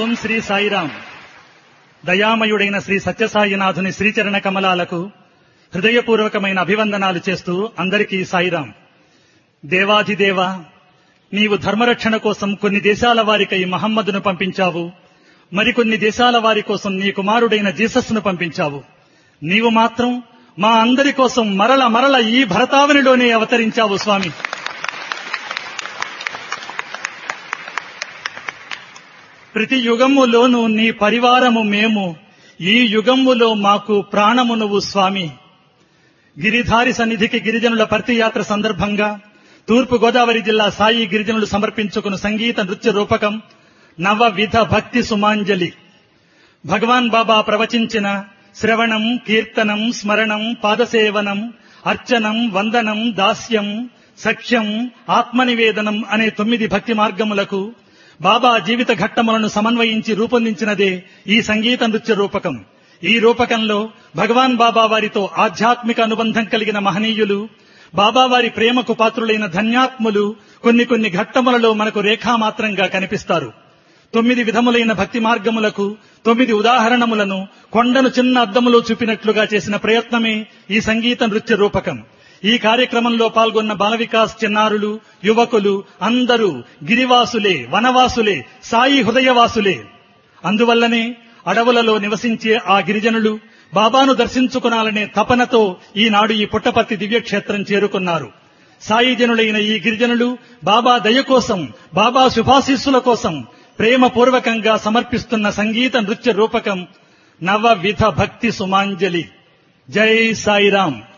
ఓం శ్రీ సాయిరాం దయామయుడైన శ్రీ సత్యసాయినాథుని శ్రీచరణ కమలాలకు హృదయపూర్వకమైన అభివందనాలు చేస్తూ అందరికీ సాయిరాం దేవాధిదేవ నీవు ధర్మరక్షణ కోసం కొన్ని దేశాల వారికై మహమ్మదును పంపించావు మరికొన్ని దేశాల వారి కోసం నీ కుమారుడైన జీసస్ను పంపించావు నీవు మాత్రం మా అందరి కోసం మరల మరల ఈ భరతావనిలోనే అవతరించావు స్వామి ప్రతి యుగములోను నీ పరివారము మేము ఈ యుగములో మాకు ప్రాణము నువ్వు స్వామి గిరిధారి సన్నిధికి గిరిజనుల భర్తీ యాత్ర సందర్భంగా తూర్పు గోదావరి జిల్లా సాయి గిరిజనులు సమర్పించుకున్న సంగీత నృత్య రూపకం నవవిధ భక్తి సుమాంజలి భగవాన్ బాబా ప్రవచించిన శ్రవణం కీర్తనం స్మరణం పాదసేవనం అర్చనం వందనం దాస్యం సఖ్యం ఆత్మనివేదనం అనే తొమ్మిది భక్తి మార్గములకు బాబా జీవిత ఘట్టములను సమన్వయించి రూపొందించినదే ఈ సంగీత నృత్య రూపకం ఈ రూపకంలో భగవాన్ బాబా వారితో ఆధ్యాత్మిక అనుబంధం కలిగిన మహనీయులు బాబా వారి ప్రేమకు పాత్రులైన ధన్యాత్ములు కొన్ని కొన్ని ఘట్టములలో మనకు రేఖామాత్రంగా కనిపిస్తారు తొమ్మిది విధములైన భక్తి మార్గములకు తొమ్మిది ఉదాహరణములను కొండను చిన్న అద్దములో చూపినట్లుగా చేసిన ప్రయత్నమే ఈ సంగీత నృత్య రూపకం ఈ కార్యక్రమంలో పాల్గొన్న బాల వికాస్ చిన్నారులు యువకులు అందరూ గిరివాసులే వనవాసులే సాయి హృదయవాసులే అందువల్లనే అడవులలో నివసించే ఆ గిరిజనులు బాబాను దర్శించుకునాలనే తపనతో ఈనాడు ఈ పుట్టపర్తి దివ్యక్షేత్రం చేరుకున్నారు సాయి జనులైన ఈ గిరిజనులు బాబా దయ కోసం బాబా శుభాశీస్సుల కోసం ప్రేమపూర్వకంగా సమర్పిస్తున్న సంగీత నృత్య రూపకం నవవిధ భక్తి సుమాంజలి జై సాయిరాం